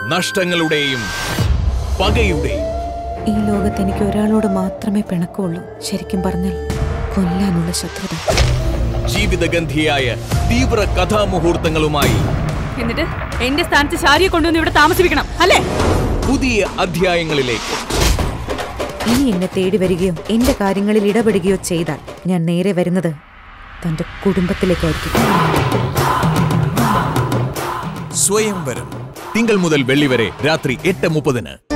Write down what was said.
നഷ്ടങ്ങളുടെയും പകയുടെയും ഈ ലോകത്ത് എനിക്ക് ഒരാളോട് മാത്രമേ പിണക്കമുള്ളൂ ശരിക്കും പറഞ്ഞാൽ കൊല്ലാനുള്ള ശത്രുത ജീവിതഗന്ധിയായ തീവ്ര കഥാമുഹൂർത്തങ്ങളുമായി എന്നിട്ട് എന്റെ സ്ഥാനത്ത് ശാരിയെ കൊണ്ടുവന്ന് ഇവിടെ താമസിപ്പിക്കണം അല്ലേ പുതിയ അധ്യായങ്ങളിലേക്ക് ഇനി എന്നെ തേടി വരികയോ എന്റെ കാര്യങ്ങളിൽ ഇടപെടുകയോ ചെയ്താൽ ഞാൻ നേരെ വരുന്നത് തന്റെ കുടുംബത്തിലേക്കായിരിക്കും സ്വയംവരം തിങ്കൾ മുതൽ വെള്ളി വരെ രാത്രി എട്ട് മുപ്പതിന്